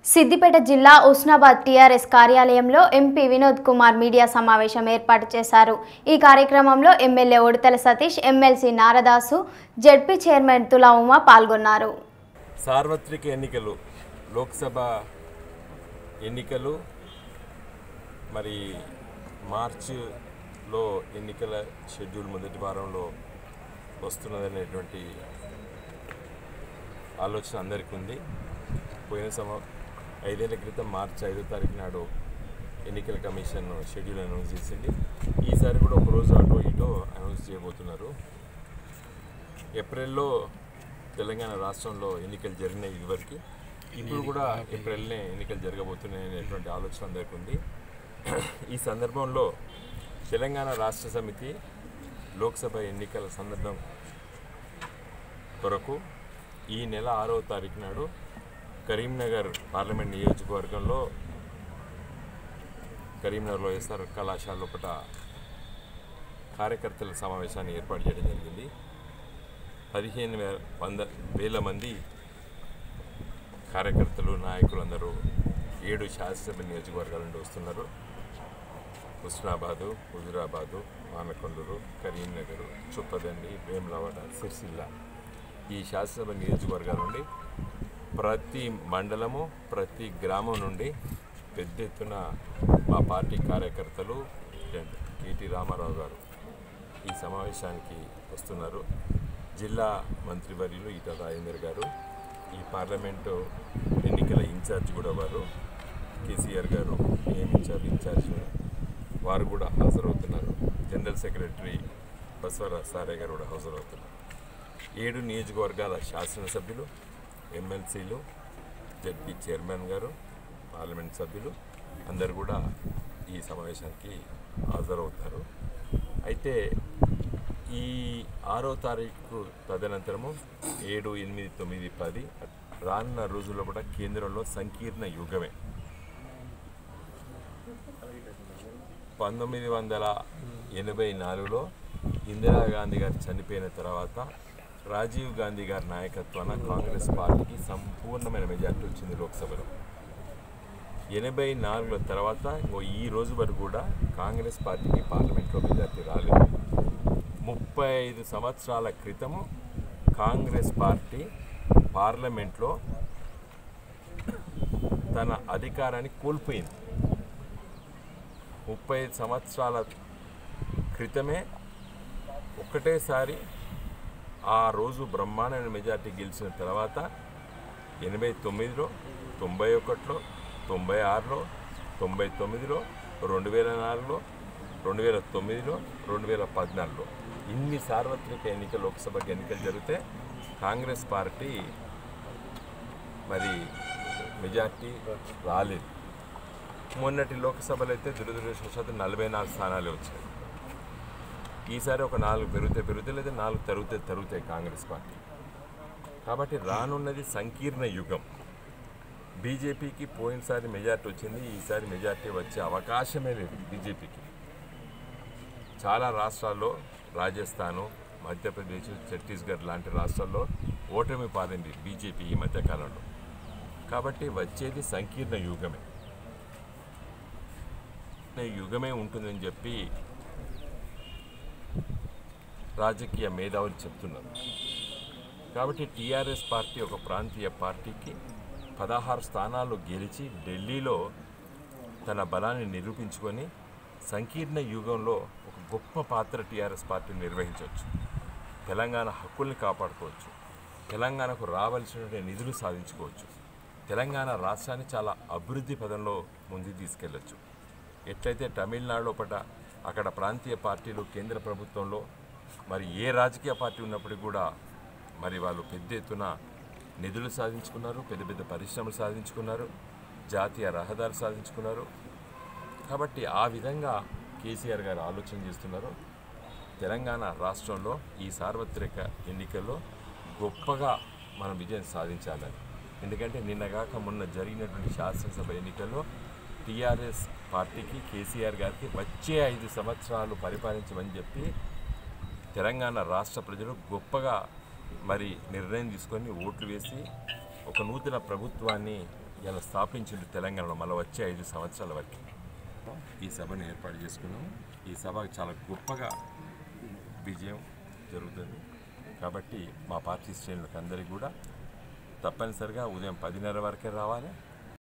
సిద్దిపేట జిల్లా ఉస్నాబాద్ టీఆర్ఎస్ కార్యాలయంలో MP Vinod Kumar media సమావేశం ఏర్పాటు చేశారు ఈ కార్యక్రమంలో MLA Udathala Satish MLC Naradasu ZP chairman Tula Uma పాల్గొన్నారు సార్వత్రిక ఎన్నికలు లోక్సభ ఎన్నికలు మరి మార్చిలో ఎన్నికల షెడ్యూల్ మొదటి వారంలో వస్తున్నదనేటువంటి ఆలోచన అందరికీ ఉంది పోయిన సమ ఐదేళ్ల క్రితం మార్చి ఐదో తారీఖు నాడు ఎన్నికల కమిషన్ షెడ్యూల్ అనౌన్స్ చేసింది ఈసారి కూడా ఒక రోజు అటో ఇటో అనౌన్స్ చేయబోతున్నారు ఏప్రిల్లో తెలంగాణ రాష్ట్రంలో ఎన్నికలు జరిగినాయి ఇదివరకు ఇప్పుడు కూడా ఏప్రిల్నే ఎన్నికలు జరగబోతున్నాయి అనేటువంటి ఆలోచన అందరికీ ఉంది ఈ సందర్భంలో తెలంగాణ రాష్ట్ర సమితి లోక్సభ ఎన్నికల సందర్భం కొరకు ఈ నెల ఆరవ తారీఖు నాడు కరీంనగర్ పార్లమెంట్ నియోజకవర్గంలో కరీంనగర్లో ఎస్ఆర్ కళాశాల లోపల కార్యకర్తల సమావేశాన్ని ఏర్పాటు చేయడం జరిగింది పదిహేను వే వంద వేల మంది కార్యకర్తలు నాయకులు అందరూ ఏడు శాసనసభ నియోజకవర్గాల నుండి వస్తున్నారు హుస్నాబాదు హుజురాబాదు మానకొండూరు కరీంనగర్ చుప్పదండి వేములవాడ సిరిసిల్ల ఈ శాసనసభ నియోజకవర్గాల నుండి ప్రతి మండలము ప్రతి గ్రామం నుండి పెద్ద ఎత్తున మా పార్టీ కార్యకర్తలు కేటీ రామారావు గారు ఈ సమావేశానికి వస్తున్నారు జిల్లా మంత్రివర్యులు ఈటల రాజేందర్ గారు ఈ పార్లమెంటు ఎన్నికల ఇన్ఛార్జ్ కూడా వారు కేసీఆర్ గారు నియమించారు ఇన్ఛార్జ్ వారు కూడా హాజరవుతున్నారు జనరల్ సెక్రటరీ బస్వరాజ్ సారే గారు కూడా హాజరవుతున్నారు ఏడు నియోజకవర్గాల శాసనసభ్యులు ఎమ్మెల్సీలు జడ్పీ చైర్మన్ గారు పార్లమెంట్ సభ్యులు అందరు కూడా ఈ సమావేశానికి హాజరవుతారు అయితే ఈ ఆరో తారీఖు తదనంతరము ఏడు ఎనిమిది తొమ్మిది పది రానున్న రోజుల్లో కూడా కేంద్రంలో సంకీర్ణ యుగమే పంతొమ్మిది వందల ఎనభై నాలుగులో ఇందిరాగాంధీ గారు చనిపోయిన తర్వాత రాజీవ్ గాంధీ గారి నాయకత్వాన కాంగ్రెస్ పార్టీకి సంపూర్ణమైన మెజార్టీ వచ్చింది లోక్సభలో ఎనభై నాలుగుల తర్వాత ఇంకో ఈ రోజు వరకు కూడా కాంగ్రెస్ పార్టీకి పార్లమెంట్లో మెజార్టీ రాలేదు ముప్పై ఐదు సంవత్సరాల క్రితము కాంగ్రెస్ పార్టీ పార్లమెంట్లో తన అధికారాన్ని కోల్పోయింది ముప్పై ఐదు సంవత్సరాల క్రితమే ఒకటేసారి ఆ రోజు బ్రహ్మాండమైన మెజార్టీ గెలిచిన తర్వాత ఎనభై తొమ్మిదిలో తొంభై ఒకటిలో తొంభై ఆరులో తొంభై తొమ్మిదిలో రెండు వేల నాలుగులో రెండు వేల తొమ్మిదిలో రెండు వేల పద్నాలుగులో ఇన్ని సార్వత్రిక ఎన్నికలు లోక్సభకి ఎన్నికలు జరిగితే కాంగ్రెస్ పార్టీ మరి మెజార్టీ రాలేదు మొన్నటి లోక్సభలో అయితే దురదృష్టవశాత్తు నలభై నాలుగు స్థానాలే వచ్చాయి ఈసారి ఒక నాలుగు పెరిగితే పెరుగుతాయి లేదా నాలుగు తరుగుతే తరుగుతాయి కాంగ్రెస్ పార్టీ కాబట్టి రానున్నది సంకీర్ణ యుగం బీజేపీకి పోయినసారి మెజార్టీ వచ్చింది ఈసారి మెజార్టీ వచ్చే అవకాశమే లేదు బీజేపీకి చాలా రాష్ట్రాల్లో రాజస్థాను మధ్యప్రదేశ్ ఛత్తీస్గఢ్ లాంటి రాష్ట్రాల్లో ఓటమి పాలింది బీజేపీ ఈ మధ్యకాలంలో కాబట్టి వచ్చేది సంకీర్ణ యుగమే యుగమే ఉంటుందని చెప్పి రాజకీయ మేధావులు చెప్తున్నారు కాబట్టి టీఆర్ఎస్ పార్టీ ఒక ప్రాంతీయ పార్టీకి పదహారు స్థానాలు గెలిచి ఢిల్లీలో తన బలాన్ని నిరూపించుకొని సంకీర్ణ యుగంలో ఒక గొప్ప పాత్ర టీఆర్ఎస్ పార్టీ నిర్వహించవచ్చు తెలంగాణ హక్కుల్ని కాపాడుకోవచ్చు తెలంగాణకు రావాల్సిన నిధులు సాధించుకోవచ్చు తెలంగాణ రాష్ట్రాన్ని చాలా అభివృద్ధి పదంలో ముందుకు తీసుకెళ్ళచ్చు ఎట్లయితే తమిళనాడులో పట అక్కడ ప్రాంతీయ పార్టీలు కేంద్ర ప్రభుత్వంలో మరి ఏ రాజకీయ పార్టీ ఉన్నప్పటికీ కూడా మరి వాళ్ళు పెద్ద ఎత్తున నిధులు సాధించుకున్నారు పెద్ద పెద్ద పరిశ్రమలు సాధించుకున్నారు జాతీయ రహదారులు సాధించుకున్నారు కాబట్టి ఆ విధంగా కేసీఆర్ గారు ఆలోచన చేస్తున్నారు తెలంగాణ రాష్ట్రంలో ఈ సార్వత్రిక ఎన్నికల్లో గొప్పగా మనం విజయం సాధించాలని ఎందుకంటే నిన్నగాక మొన్న జరిగినటువంటి శాసనసభ ఎన్నికల్లో టీఆర్ఎస్ పార్టీకి కేసీఆర్ గారికి వచ్చే ఐదు సంవత్సరాలు పరిపాలించమని చెప్పి తెలంగాణ రాష్ట్ర ప్రజలు గొప్పగా మరి నిర్ణయం తీసుకొని ఓట్లు వేసి ఒక నూతన ప్రభుత్వాన్ని ఇలా స్థాపించింది తెలంగాణలో మళ్ళీ వచ్చే ఐదు సంవత్సరాల వరకు ఈ సభను ఏర్పాటు చేసుకున్నాము ఈ సభ చాలా గొప్పగా విజయం జరుగుతుంది కాబట్టి మా పార్టీ శ్రేణులకు అందరికీ కూడా తప్పనిసరిగా ఉదయం పదిన్నర వరకే రావాలి